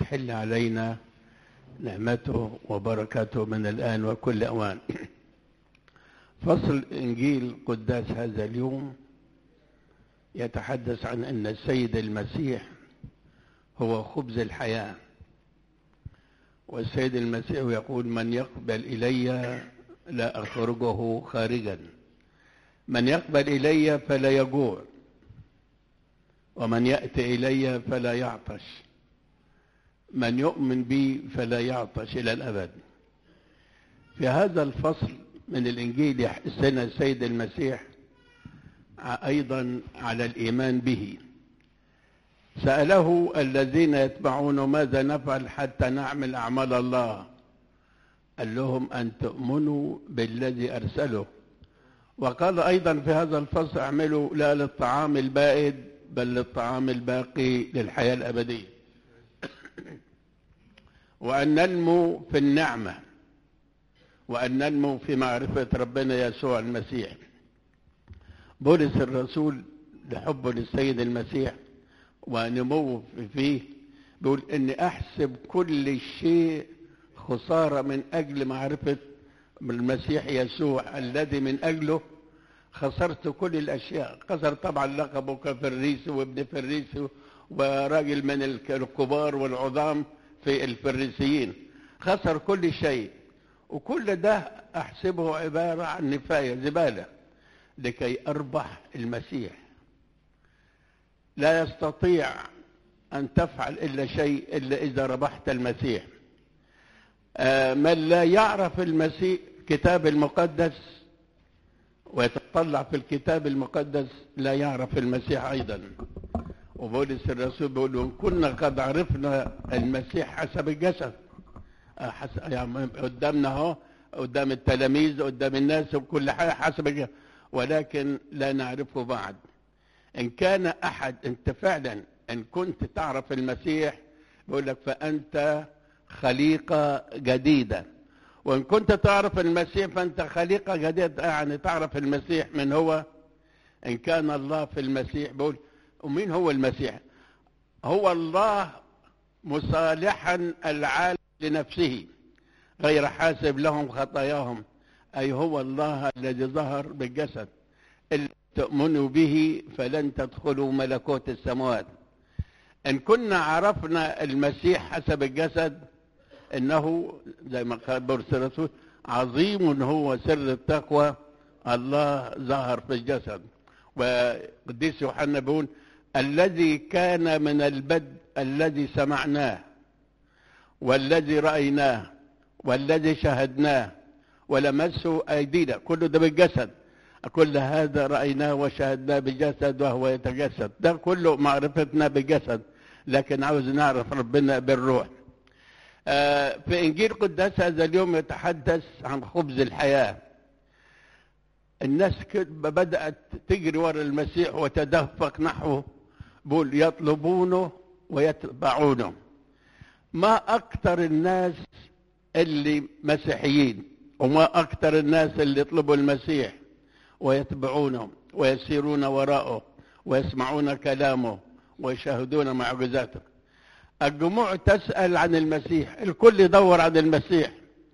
تحل علينا نعمته وبركاته من الآن وكل أوان فصل إنجيل قداس هذا اليوم يتحدث عن أن السيد المسيح هو خبز الحياة والسيد المسيح يقول من يقبل إلي لا أخرجه خارجا من يقبل إلي فلا يجوع ومن يأتي إلي فلا يعطش من يؤمن بي فلا يعطش إلى الأبد في هذا الفصل من الإنجيل يحثنا السيد المسيح أيضا على الإيمان به سأله الذين يتبعون ماذا نفعل حتى نعمل أعمال الله قال لهم أن تؤمنوا بالذي أرسله وقال أيضا في هذا الفصل اعملوا لا للطعام البائد بل للطعام الباقي للحياة الأبدية وأن ننمو في النعمة وأن ننمو في معرفة ربنا يسوع المسيح بولس الرسول لحبه للسيد المسيح ونموه فيه بيقول إني أحسب كل شيء خسارة من أجل معرفة المسيح يسوع الذي من أجله خسرت كل الأشياء خسر طبعا لقبه كفريسي وابن فريسي وراجل من الكبار والعظام في الفريسيين خسر كل شيء وكل ده أحسبه عبارة عن نفاية زبالة لكي أربح المسيح لا يستطيع أن تفعل إلا شيء إلا إذا ربحت المسيح آه من لا يعرف المسيح كتاب المقدس ويتطلع في الكتاب المقدس لا يعرف المسيح أيضا وبولس الرسول بيقول إن كنا قد عرفنا المسيح حسب الجسد حسب يعني قدامنا اهو قدام التلاميذ قدام الناس وكل حاجه حسب الجسد ولكن لا نعرفه بعد ان كان احد انت فعلا ان كنت تعرف المسيح بيقول لك فانت خليقه جديده وان كنت تعرف المسيح فانت خليقه جديده يعني تعرف المسيح من هو ان كان الله في المسيح بيقول ومين هو المسيح هو الله مصالحا العالم لنفسه غير حاسب لهم خطاياهم أي هو الله الذي ظهر بالجسد إن تؤمنوا به فلن تدخلوا ملكوت السماوات إن كنا عرفنا المسيح حسب الجسد إنه زي ما قال بولس الرسول عظيم هو سر التقوى الله ظهر في الجسد وقديس يوحنا بيقول الذي كان من البدء الذي سمعناه والذي رأيناه والذي شاهدناه ولمسه أيدينا كل ده بالجسد كل هذا رأيناه وشاهدناه بالجسد وهو يتجسد ده كله معرفتنا بالجسد لكن عاوز نعرف ربنا بالروح آه في إنجيل قداس هذا اليوم يتحدث عن خبز الحياة الناس بدأت تجري ورا المسيح وتدفق نحوه بول يطلبونه ويتبعونه ما أكثر الناس اللي مسيحيين وما أكثر الناس اللي يطلبوا المسيح ويتبعونه ويسيرون وراءه ويسمعون كلامه ويشاهدون معجزاته الجموع تسأل عن المسيح الكل يدور عن المسيح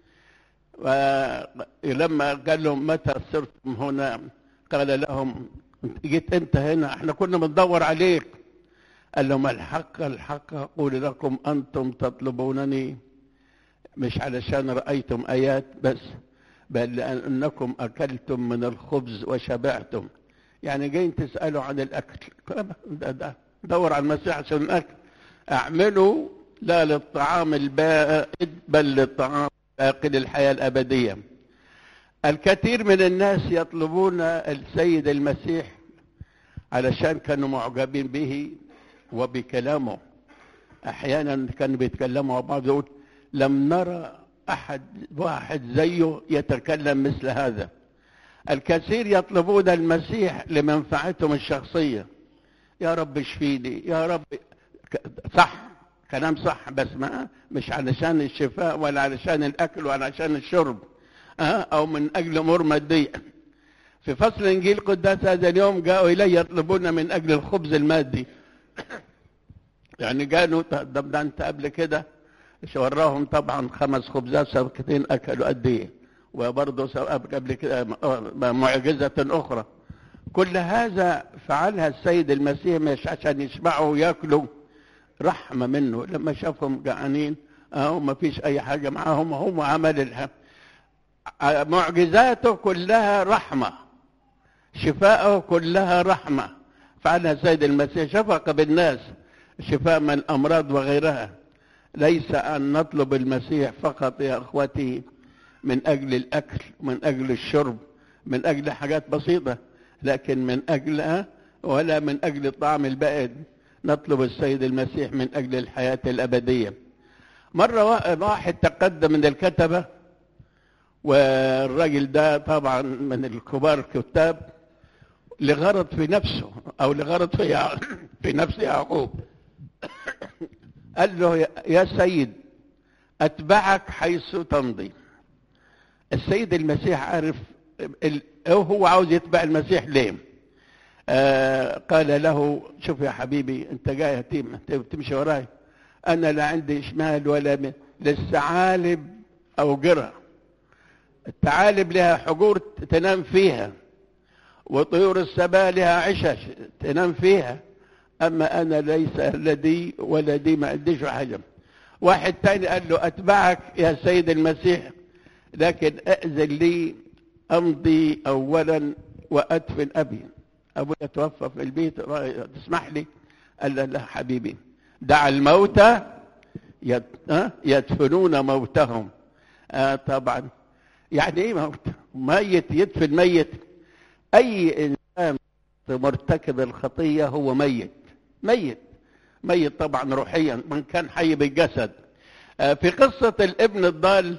ولما قال لهم متى صرتم هنا قال لهم جيت انت هنا احنا كنا بندور عليك قال لهم الحق الحق أقول لكم أنتم تطلبونني مش علشان رأيتم آيات بس بل لأنكم أكلتم من الخبز وشبعتم يعني جايين تسألوا عن الأكل دور على المسيح عشان الأكل اعملوا لا للطعام البائد بل للطعام الباقي للحياة الأبدية الكثير من الناس يطلبون السيد المسيح علشان كانوا معجبين به وبكلامه احيانا كانوا بيتكلموا مع بعض يقول لم نرى احد واحد زيه يتكلم مثل هذا الكثير يطلبون المسيح لمنفعتهم الشخصيه يا رب اشفيني يا رب صح كلام صح بس ما مش علشان الشفاء ولا علشان الاكل ولا علشان الشرب أه؟ او من اجل امور ماديه في فصل انجيل قداس هذا اليوم جاءوا الي يطلبون من اجل الخبز المادي يعني قالوا طب ده انت قبل كده وراهم طبعا خمس خبزات سبكتين اكلوا قد ايه وبرضه قبل كده معجزه اخرى كل هذا فعلها السيد المسيح مش عشان يشبعوا وياكلوا رحمه منه لما شافهم جعانين اهو ما فيش اي حاجه معاهم هو عمل الح... معجزاته كلها رحمه شفاءه كلها رحمه فعلها السيد المسيح شفق بالناس شفاء من الامراض وغيرها ليس ان نطلب المسيح فقط يا اخوتي من اجل الاكل من اجل الشرب من اجل حاجات بسيطه لكن من اجلها ولا من اجل الطعام البائد نطلب السيد المسيح من اجل الحياه الابديه مره واحد تقدم من الكتبه والراجل ده طبعا من الكبار الكتاب لغرض في نفسه او لغرض في في نفس يعقوب قال له يا سيد اتبعك حيث تمضي السيد المسيح عارف هو عاوز يتبع المسيح ليه آه قال له شوف يا حبيبي انت جاي هتيم تمشي وراي انا لا عندي شمال ولا من للثعالب اوجرها الثعالب لها حجور تنام فيها وطيور السماء لها عشش تنام فيها اما انا ليس لدي ولا دي ما عنديش حاجه واحد تاني قال له اتبعك يا سيد المسيح لكن اذن لي امضي اولا وادفن ابي ابويا توفى في البيت تسمح لي قال له لا حبيبي دع الموتى يدفنون موتهم آه طبعا يعني ايه موت ميت يدفن ميت اي انسان مرتكب الخطيه هو ميت ميت ميت طبعا روحيا من كان حي بالجسد آه في قصه الابن الضال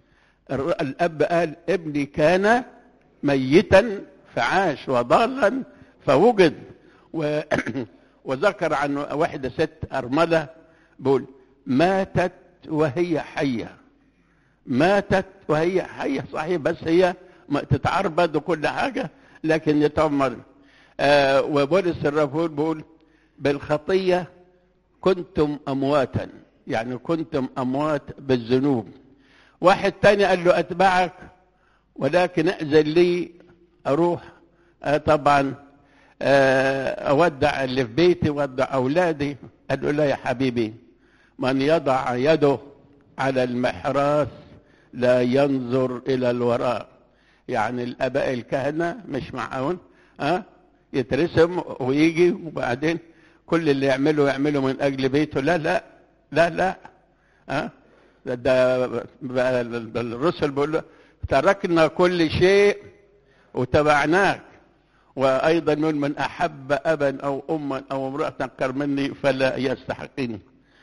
الاب قال ابني كان ميتا فعاش وضالا فوجد و... وذكر عن واحدة ست أرملة بقول ماتت وهي حية ماتت وهي حية صحيح بس هي تتعربد وكل حاجة لكن يتعمر آه وبولس الرسول بيقول بالخطية كنتم أمواتا يعني كنتم أموات بالذنوب واحد تاني قال له أتبعك ولكن أذن لي أروح آه طبعا آه أودع اللي في بيتي وأودع أولادي قال له لا يا حبيبي من يضع يده على المحراث لا ينظر إلى الوراء يعني الآباء الكهنة مش معاون أه؟ يترسم ويجي وبعدين كل اللي يعمله يعمله من أجل بيته لا لا لا لا أه؟ ده, ده, ده الرسل بيقول له تركنا كل شيء وتبعناك وايضا يقول من احب ابا او اما او امراه اكثر مني فلا يستحقني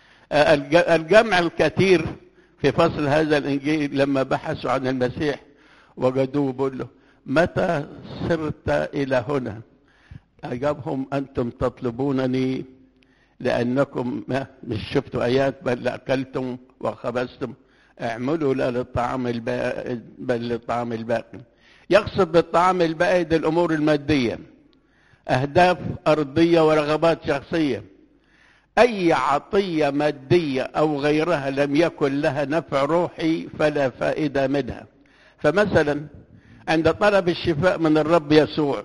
الجمع الكثير في فصل هذا الانجيل لما بحثوا عن المسيح وجدوه بيقول له متى صرت الى هنا اجابهم انتم تطلبونني لانكم مش شفتوا ايات بل لاكلتم وخبزتم اعملوا لا للطعام البائد بل للطعام الباقي يقصد بالطعام البائد الامور الماديه اهداف ارضيه ورغبات شخصيه اي عطيه ماديه او غيرها لم يكن لها نفع روحي فلا فائده منها فمثلا عند طلب الشفاء من الرب يسوع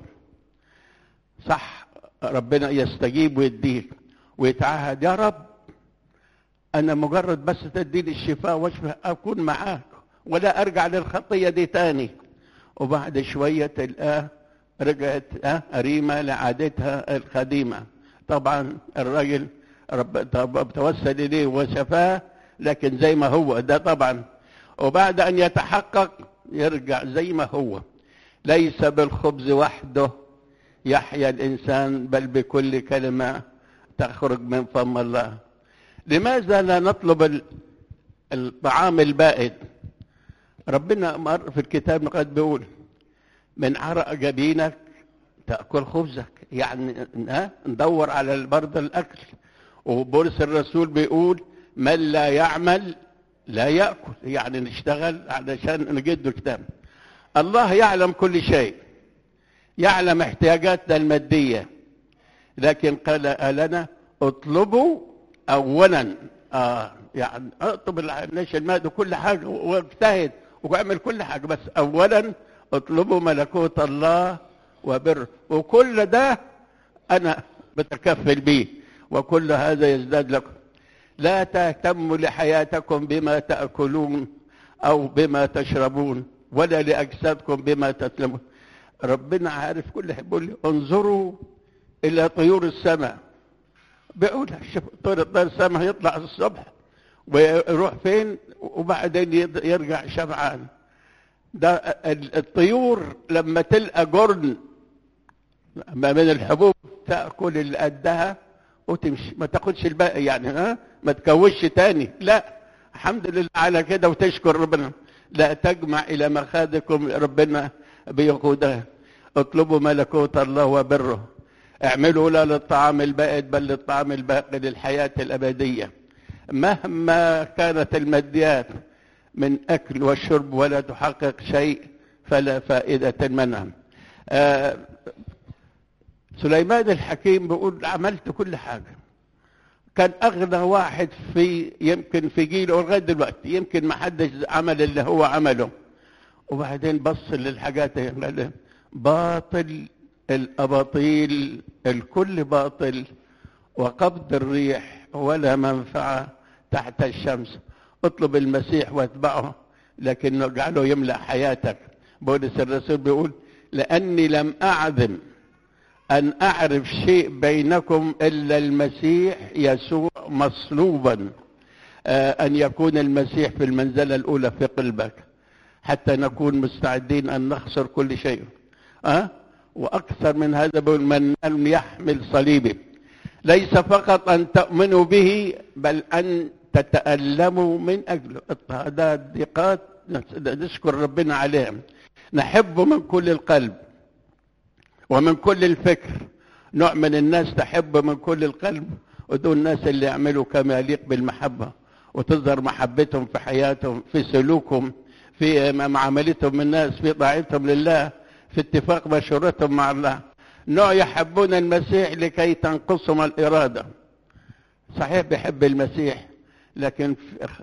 صح ربنا يستجيب ويديك ويتعهد يا رب انا مجرد بس تديني الشفاء واشفى اكون معاك ولا ارجع للخطيه دي تاني وبعد شويه تلقاه رجعت اه أريمة لعادتها القديمة طبعا الراجل رب طب توسل إليه وشفاه لكن زي ما هو ده طبعا وبعد أن يتحقق يرجع زي ما هو ليس بالخبز وحده يحيا الإنسان بل بكل كلمة تخرج من فم الله لماذا لا نطلب الطعام البائد ربنا مر في الكتاب قد بيقول من عرق جبينك تأكل خبزك يعني ها ندور على برضه الأكل وبولس الرسول بيقول من لا يعمل لا يأكل يعني نشتغل علشان نجد الكتاب الله يعلم كل شيء يعلم احتياجاتنا المادية لكن قال لنا اطلبوا اولا اه يعني اطلب الناس المال وكل حاجه واجتهد واعمل كل حاجه بس اولا اطلبوا ملكوت الله وبر وكل ده انا بتكفل به وكل هذا يزداد لكم لا تهتموا لحياتكم بما تاكلون او بما تشربون ولا لاجسادكم بما تسلمون ربنا عارف كل حاجه بيقول لي انظروا الى طيور السماء بيقول شوف طير طير السماء يطلع الصبح ويروح فين وبعدين يرجع شبعان ده الطيور لما تلقى جرن ما من الحبوب تاكل اللي قدها وتمشي ما تاخدش الباقي يعني ها ما تكوش تاني لا الحمد لله على كده وتشكر ربنا لا تجمع الى مخادكم ربنا بيقودها اطلبوا ملكوت الله وبره اعملوا لا للطعام البائد بل للطعام الباقي للحياة الأبدية مهما كانت الماديات من أكل وشرب ولا تحقق شيء فلا فائدة منها آه سليمان الحكيم بيقول عملت كل حاجة كان أغنى واحد في يمكن في جيله لغاية دلوقتي يمكن ما حدش عمل اللي هو عمله وبعدين بص للحاجات باطل الأباطيل الكل باطل وقبض الريح ولا منفعة تحت الشمس اطلب المسيح واتبعه لكن اجعله يملأ حياتك بولس الرسول بيقول لأني لم أعزم أن أعرف شيء بينكم إلا المسيح يسوع مصلوبا آه أن يكون المسيح في المنزلة الأولى في قلبك حتى نكون مستعدين أن نخسر كل شيء أه؟ وأكثر من هذا بيقول من لم يحمل صليبي ليس فقط أن تؤمنوا به بل أن تتألموا من أجله اضطهادات ضيقات نشكر ربنا عليها نحبه من كل القلب ومن كل الفكر نوع من الناس تحب من كل القلب ودول الناس اللي يعملوا كما يليق بالمحبة وتظهر محبتهم في حياتهم في سلوكهم في معاملتهم من الناس في طاعتهم لله في اتفاق مشورتهم مع الله نوع يحبون المسيح لكي تنقصهم الإرادة صحيح بيحب المسيح لكن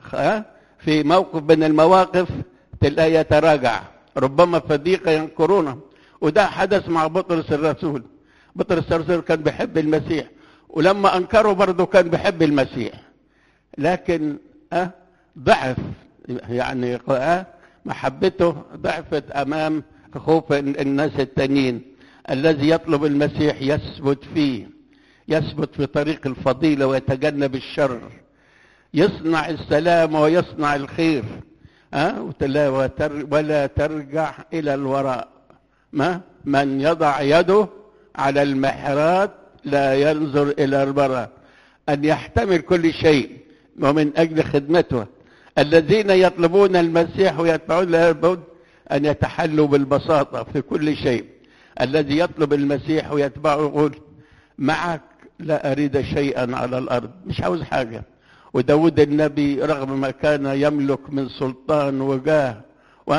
في موقف من المواقف تلاقيه يتراجع ربما في ضيقة ينكرونه وده حدث مع بطرس الرسول بطرس الرسول كان بيحب المسيح ولما انكره برضه كان بيحب المسيح لكن أه ضعف يعني أه محبته ضعفت امام خوف الناس التانيين الذي يطلب المسيح يثبت فيه يثبت في طريق الفضيلة ويتجنب الشر يصنع السلام ويصنع الخير أه؟ ولا ترجع إلى الوراء ما من يضع يده على المحرات لا ينظر إلى البراء أن يحتمل كل شيء ومن أجل خدمته الذين يطلبون المسيح ويتبعون له البعد أن يتحلوا بالبساطة في كل شيء الذي يطلب المسيح ويتبعه يقول معك لا أريد شيئا على الأرض مش عاوز حاجة وداود النبي رغم ما كان يملك من سلطان وجاه و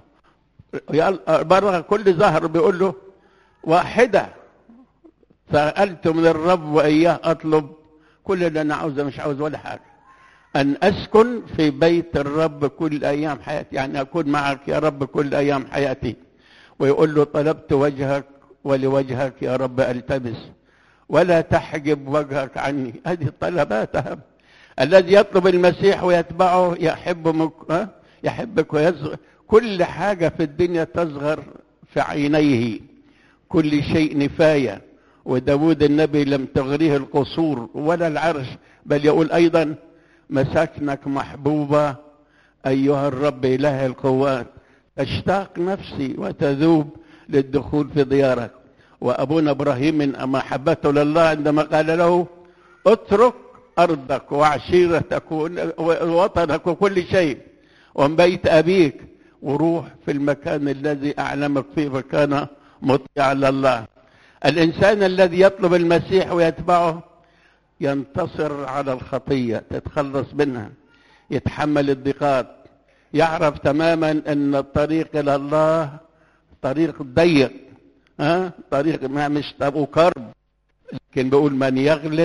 بره كل ظهر بيقول له واحدة سألت من الرب وإياه أطلب كل اللي أنا عاوزه مش عاوز ولا حاجة أن أسكن في بيت الرب كل أيام حياتي يعني أكون معك يا رب كل أيام حياتي ويقول له طلبت وجهك ولوجهك يا رب التمس ولا تحجب وجهك عني هذه طلباتها الذي يطلب المسيح ويتبعه يحب مك... يحبك ويصغر كل حاجة في الدنيا تصغر في عينيه كل شيء نفاية وداود النبي لم تغريه القصور ولا العرش بل يقول أيضا مساكنك محبوبة أيها الرب إله القوات تشتاق نفسي وتذوب للدخول في ديارك وأبونا إبراهيم من محبته لله عندما قال له اترك أرضك وعشيرتك ووطنك وكل شيء ومن بيت أبيك وروح في المكان الذي أعلمك فيه فكان مطيعا لله الإنسان الذي يطلب المسيح ويتبعه ينتصر على الخطية تتخلص منها يتحمل الضيقات يعرف تماما أن الطريق إلى الله طريق ضيق ها طريق ما مش أبو كرب لكن بيقول من يغلب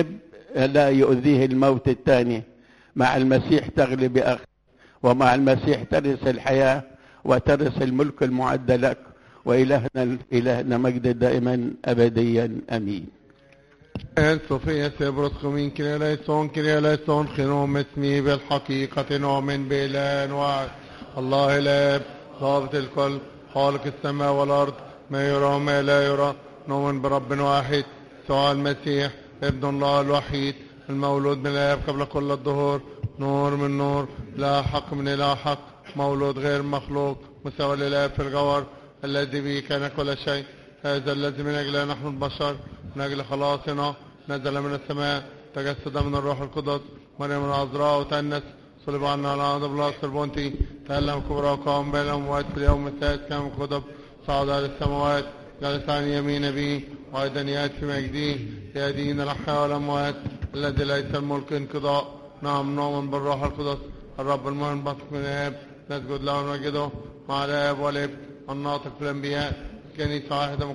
لا يؤذيه الموت الثاني مع المسيح تغلب أخ ومع المسيح ترث الحياة وترث الملك المعد لك وإلهنا إلهنا مجد دائما أبديا أمين En Sofia Sebros Kumin Kyrie eleison, Kyrie eleison, خنوم اسمي بالحقيقة نؤمن بإله واحد الله الآب ضابط الكل خالق السماء والأرض ما يرى وما لا يرى نؤمن برب واحد سوى المسيح ابن الله الوحيد المولود من الآب قبل كل الظهور نور من نور لا حق من لا حق مولود غير مخلوق مساوي للآب في الجوهر الذي به كان كل شيء هذا الذي من أجله نحن البشر من أجل خلاصنا نزل من السماء تجسد من الروح القدس مريم العذراء وتأنس صلب عنا على عهد بلاس البونتي تألم كبرى وقام بين الأموات في اليوم الثالث كان كتب صعد إلى السماوات جلس عن يمين به وأيضا يأتي في مجده يدين الأحياء والأموات الذي ليس الملك انقضاء نعم نؤمن بالروح القدس الرب المهم بثق من الآب نسجد له ونمجده مع الآب والابن الناطق في الأنبياء كنيسة واحدة